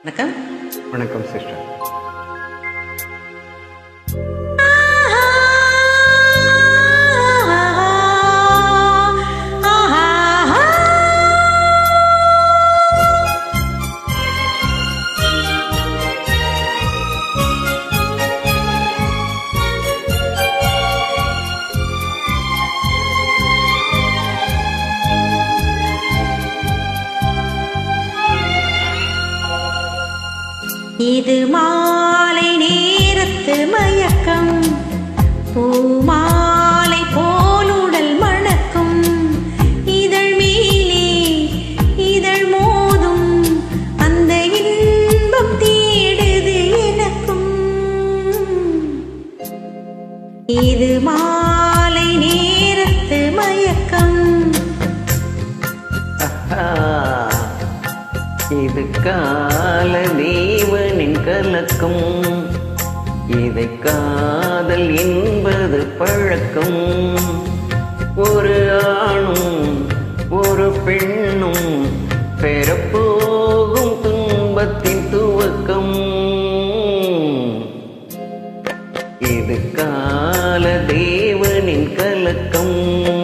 வணக்கம் வணக்கம் சிஸ்டர் இது மாலை நேரத்து மயக்கம் பூமாலை போலுடல் மணக்கும் இதழ் மேலே இதழ் மோதும் அந்த இன்பம் தேடுது எனக்கும் இது மாலை நேரத்து மயக்கம் ஆஹா, இது கால தேவனின் கலக்கம் இதை காதல் என்பது பழக்கம் ஒரு ஆணும் ஒரு பெண்ணும் பெறப்போகும் துன்பத்தின் துவக்கம் இது கால தேவனின் கலக்கம்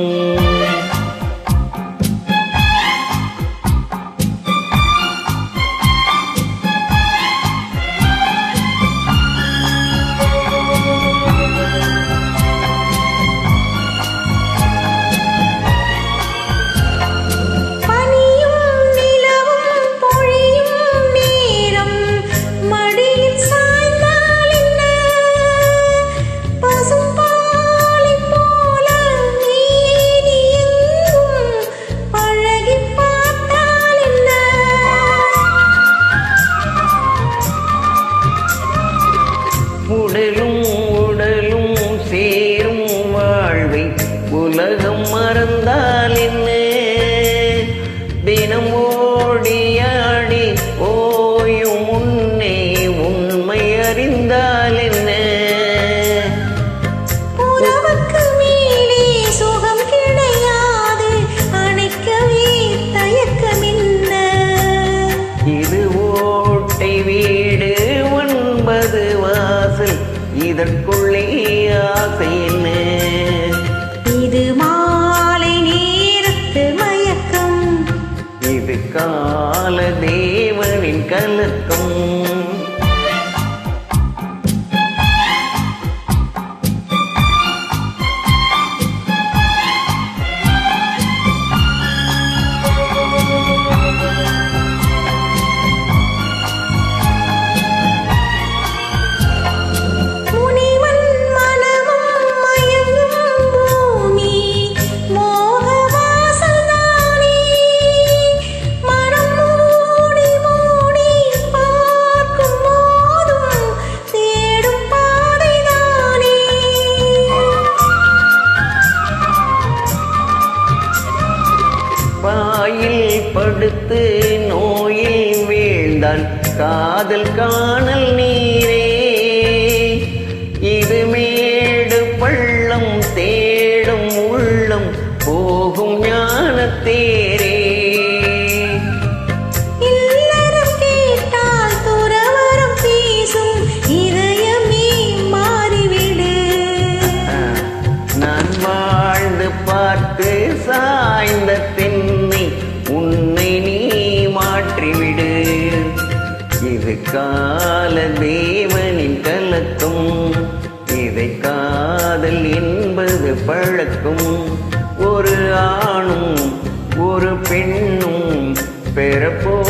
பனியும் நிலவும் பொழியும் நேரம் மடியில் சாய்ந்தால் என்ன பசும்பாலைப் போல நீதி எங்கும் பழகிப் பார்த்தால் என்ன உடலும் உடலும் சேரும் வாழ்வை உலகம் மறந்தால் என்ன தினம் ஓடியாடி ஓயும் முன்னே உண்மை அறிந்தால் என்ன உறவுக்கு மேலே சுகம் கிடையாது அணைக்கவே தயக்கம் என்ன இது ஓட்டை வீடு ஒன்பது வாசல் இதற்குள்ளே ஆசை என்ன இது மாலை நேரத்து மயக்கம் இது கால தேவனின் கலக்கம் முனிவன் மனமும் மயங்கும் பூமி மோகவாசல் தானே மனம் மூடி மூடி பார்க்கும் போதும் தேடும் பாதைதானே வாயில் படுத்து நோயில் வீழ்ந்தான் காதல் காணல் நீரே இது மேடு பள்ளம் தேடும் உள்ளம் போகும் ஞானத்தேரே இல்லறம் கேட்டால் துறவறம் பேசும் இதயமே மாறிவிடு நான் வாழ்ந்து பார்த்து சாய்ந்த தென்னை உன்னை நீ மாற்றிவிடு இது கால தேவனின் கலக்கம் இதை காதல் என்பது பழக்கம் ஒரு ஆணும் ஒரு பெண்ணும் பெறப்போ